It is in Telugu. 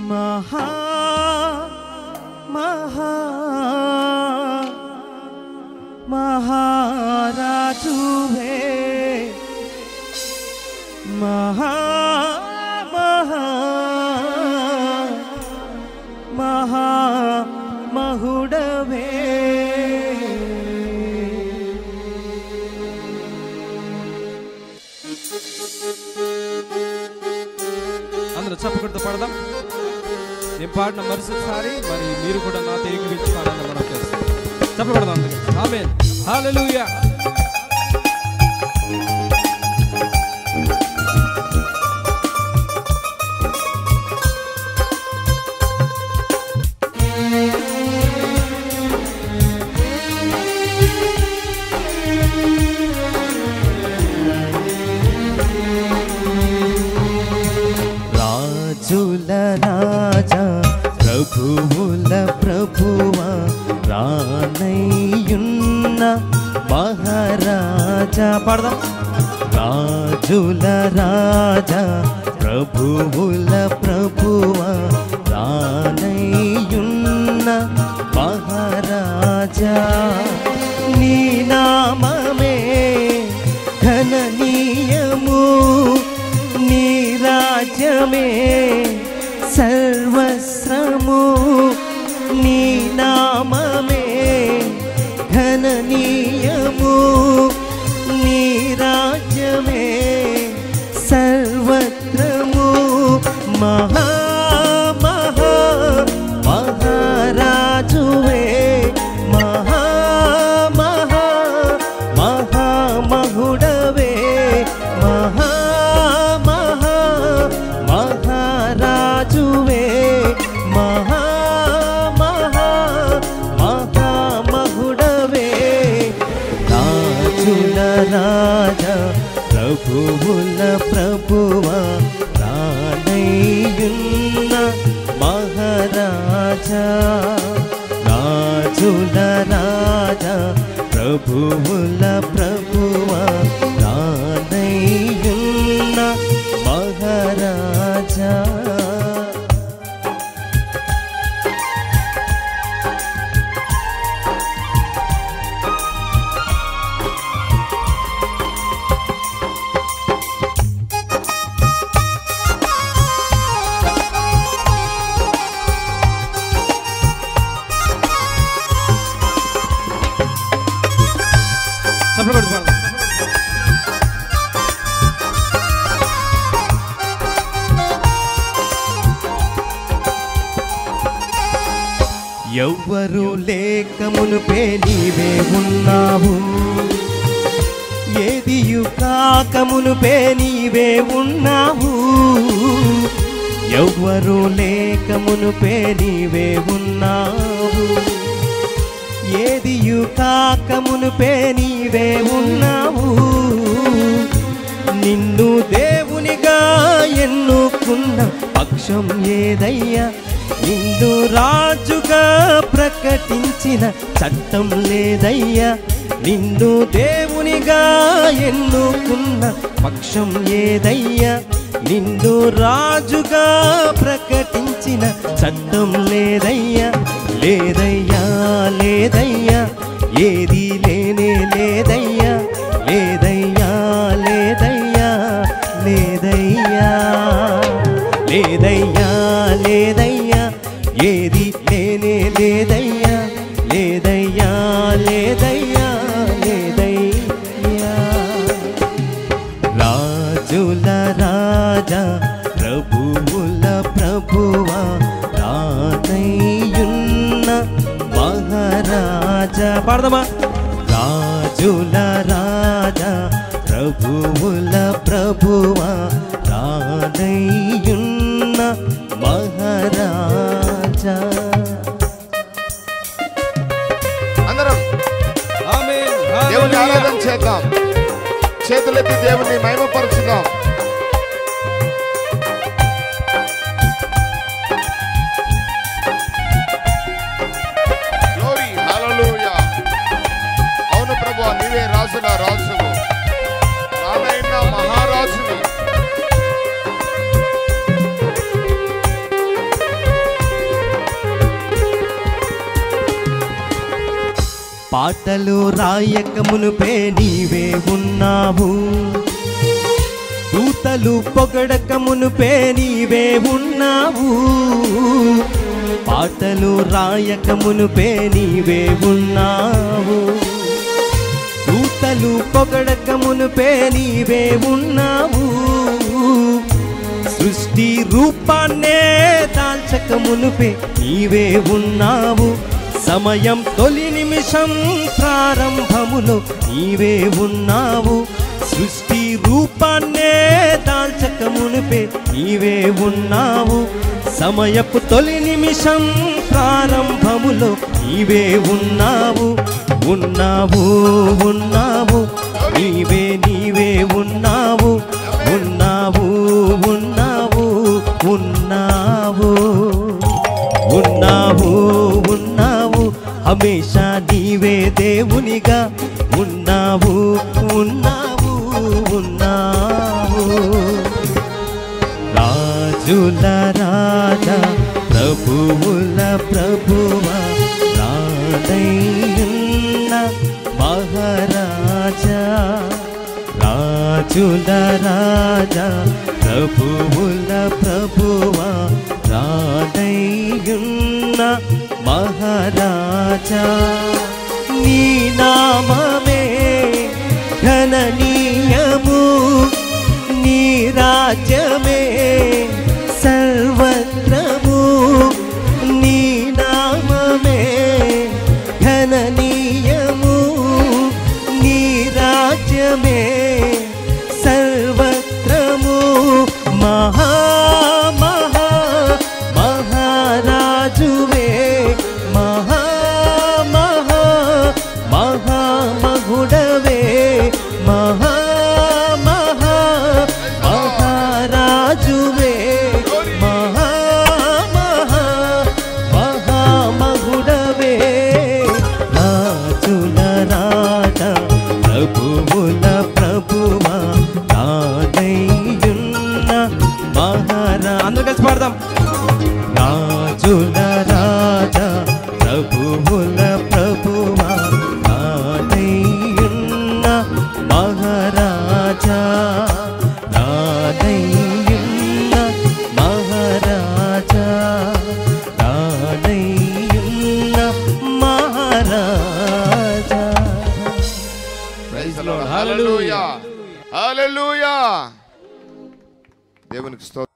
మహా మహా మహారాజువే మహా మహా మహా మహుడవే అందరూ చప్పకొడుతూ పాడదాం నేను పాడిన మరుసటిసారి మరి మీరు కూడా నాతో ఏకీవించి పాడాలని మనం చేస్తాం చప్పబడదాం ఆమె హల్లెలూయా రాజుల రాజా ప్రభువుల ప్రభువా రానయ్యున్న మహారాజా పాడదాం రాజుల రాజా ప్రభువుల ప్రభువా రానయ్యున్న మహారాజా నీ నామమే ఘననీయము నీ రాజ్యమే సర్వస్రము నీ నామమే ఘననీయము నీ రాజ్యమే సర్వత్రము మహా మహా మహారాజువే మహా మహా మహామహుడవే మహా మహా మహారాజువే మహా మహా మహామహుడవే రాజుల రాజా ప్రభువుల ప్రభువా రానయ్యున్న మహారాజా రాజుల రాజా ప్రభువుల ప్రభువా రానయ్యున్న మహారాజా చప్పకొడుతూ పాడదాం ఎవ్వరు లేక మునుపే నీవే ఉన్నావు ఏదియు కాక మునుపే నీవే ఉన్నావు ఎవ్వరు లేక మునుపే నీవే ఉన్నావు ఏదియు కాక మునుపే నీవే ఉన్నావు నిన్ను దేవునిగా ఎన్నుకున్న పక్షం ఏదయ్యా నిన్ను రాజుగా ప్రకటించిన చట్టం లేదయ్యా నిన్ను దేవునిగా ఎన్నుకున్న పక్షం ఏదయ్యా నిన్ను రాజుగా ప్రకటించిన చట్టం లేదయ్యా లేదయ్యా లేదయ్యా ఏది లేనే లేదయ్యా లేదయ్యా లేదయ్యా లేదయ్యా లేదయ్యా లేదయ్యా ఏది లేనే లేదయ్యా లేదయ్యా లేదయ్యా లేదయ్యా రాజుల రాజా ప్రభువుల ప్రభువా రానయ్యున్న మహారాజా పాడదామా రాజుల రాజా ప్రభువుల ప్రభువా రానయ్యున్న మహారాజా అందరం ఆమేన్ దేవుని హల్లెలూయా ఆరాధన చేద్దాం చేతులెత్తి దేవుని మహిమపరచుదాం Glory, hallelujah. అవును ప్రభు నీవే రాజుల రాజువు రానైన మహారాజువి పాటలు రాయక మునుపే నీవే ఉన్నావు దూతలు పొగడక మునుపే నీవే ఉన్నావు పాటలు రాయక మునుపే నీవే ఉన్నావు దూతలు పొగడక మునుపే నీవే ఉన్నావు సృష్టి రూపాన్నే దాల్చక మునుపే నీవే ఉన్నావు సమయం తొలి నిమిషం ప్రారంభములో నీవే ఉన్నావు సృష్టి రూపాన్నే దాల్చక మునుపే నీవే ఉన్నావు సమయపు తొలి నిమిషం ప్రారంభములో నీవే ఉన్నావు ఉన్నావు ఉన్నావు నీవే నీవే ఉన్నావు ఉన్నావు ఉన్నావు ఉన్నావు ఉన్నావు ఉన్నావు హమేషా నీవే దేవునిగా ఉన్నావు ఉన్నావు ఉన్నావు రాజుల రాజా ప్రభువుల ప్రభువా రాడయ్యున్న మహారాజా రాజుల రాజా ప్రభువుల ప్రభువా రాడయ్యున్న మహారాజా నీ నామమే ఘననీయము నీ రాజ్యమే సర్వత్రము నీ నామమే ఘననీయము నీ రాజ్యమే సర్వత్రము మహా మహా మహారాజువే మహా మహా మహామగుడవే మహా మహా మహారాజువే మహా మహా మహామగుడవే రాజుల రాజ ప్రభువుల ప్రభువా రాదయ్యున్న మహారా అందరూ కలిసి పాడదాం రాజుల రాజా ప్రభువుల ప్రభువా రాదయ్యున్న మహారాజా రాదయ్యున్న మహారాజా రాదయ్యున్న మహారాజా Praise the Lord. Hallelujah. Hallelujah. దేవునికి స్తోత్రం